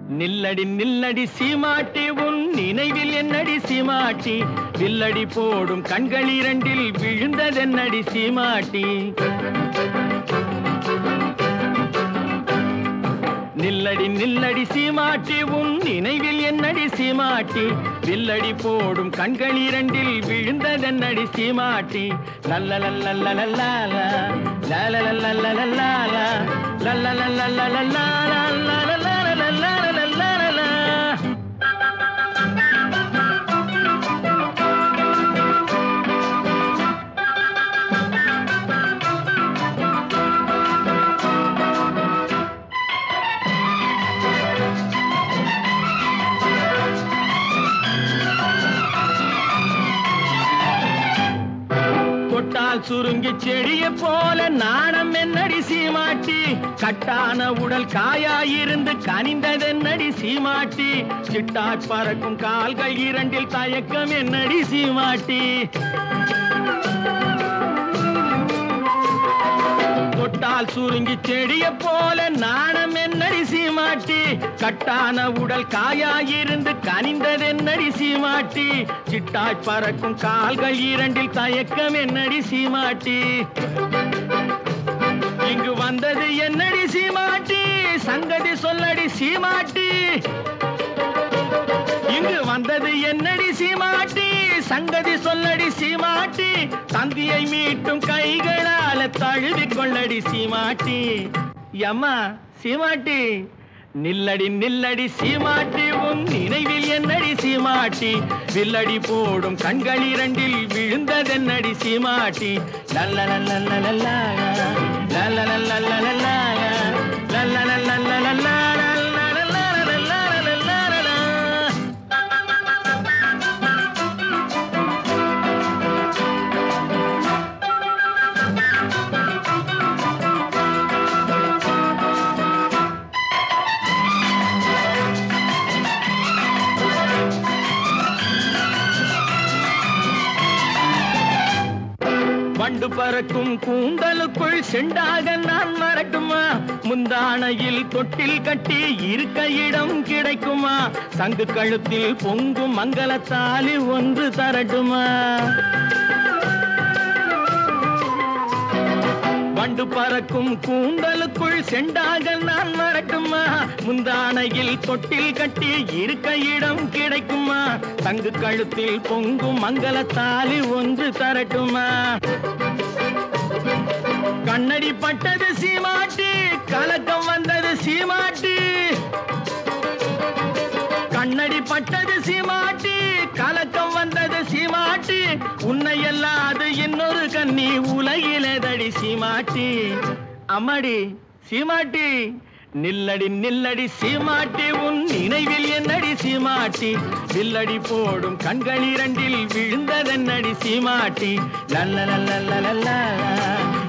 நில்லடி நில்லடி சீமாட்டி உன் நினைவில் என்னடி சீமாட்டி வில்லடி போடும் கண்கள் இரண்டில் விழுந்ததென்னடி சீமாட்டி நில்லடி நில்லடி சீமாட்டி உன் நினைவில் என்னடி சீமாட்டி வில்லடி போடும் கண்கள் இரண்டில் விழுந்ததென்னடி சீமாட்டி லல்லலல்லல்லலல்லாலா, லலலல்லல்லலல்லாலா, லல்லலல்லல்லலல்லாலா. தொட்டால் சுருங்கி செடிய போல நாணம் என்னடி சீமாட்டி கட்டான உடல் காயாயிருந்து கனிந்ததென்னடி சீமாட்டி சிட்டாட் பறக்கும் கால்கள் இரண்டில் தயக்கம் என்னடி சீமாட்டி தொட்டால் சுருங்கி செடிய போல நாணம் என்னடி சீமாட்டி கட்டான உடல் காயாயிருந்து கனிந்ததென்னடி சீமாட்டி சிட்டாய் பறக்கும் கால்கள் இரண்டில் தயக்கம் என்னடி சீமாட்டி இங்கு வந்தது என்னடி சீமாட்டி சங்கதி சொல்லடி சீமாட்டி இங்கு வந்தது என்னடி சீமாட்டி சங்கதி சொல்லடி சீமாட்டி தந்தியை மீட்டும் கைகளால தழுவி கொள்ளடி சீமாட்டி எம்மா சீமாட்டி நில்லடி நில்லடி சீமாட்டி உன் நினைவில் என்னடி சீமாட்டி வில்லடி போடும் கண்கள் இரண்டில் விழுந்ததென்னடி சீமாட்டி லல்லலல்லல்லல்லா, லல்லலல்லல்லல்லா, லல்லலல்லல்லல்லா, லல்லலல்லல்லல்லா. வண்டு பறக்கும் கூந்தலுக்குள் செண்டாக நான் மறக்குமா முந்தானையில் தொட்டில் கட்டி இருக்க இடம் கிடைக்குமா சங்கு கழுத்தில் பொங்கும் மங்களத்தாலி ஒன்று தரட்டுமா வண்டு பறக்கும் கூந்தலுக்குள் செண்டாக நான் மறக்குமா முந்தானையில் தொட்டில் கட்டி இருக்க இடம் கிடைக்குமா தங்கு கழுத்தில் பொங்கும் மங்களத்தாலி ஒன்று தரட்டுமா கண்ணடி பட்டது சீமாட்டி கலக்கம் வந்தது சீமாட்டி கண்ணடி பட்டது சீமாட்டி கலக்கம் வந்தது சீமாட்டி உன்னை அல்லாது இன்னொரு கண்ணி உலகிலேதடி சீமாட்டி அம்மாடி சீமாட்டி நில்லடி நில்லடி சீமாட்டி உன் நினைவில் என்னடி சீமாட்டி வில்லடி போடும் கண்கள் இரண்டில் விழுந்ததென்னடி சீமாட்டி லல்லலல்லல்லல்லா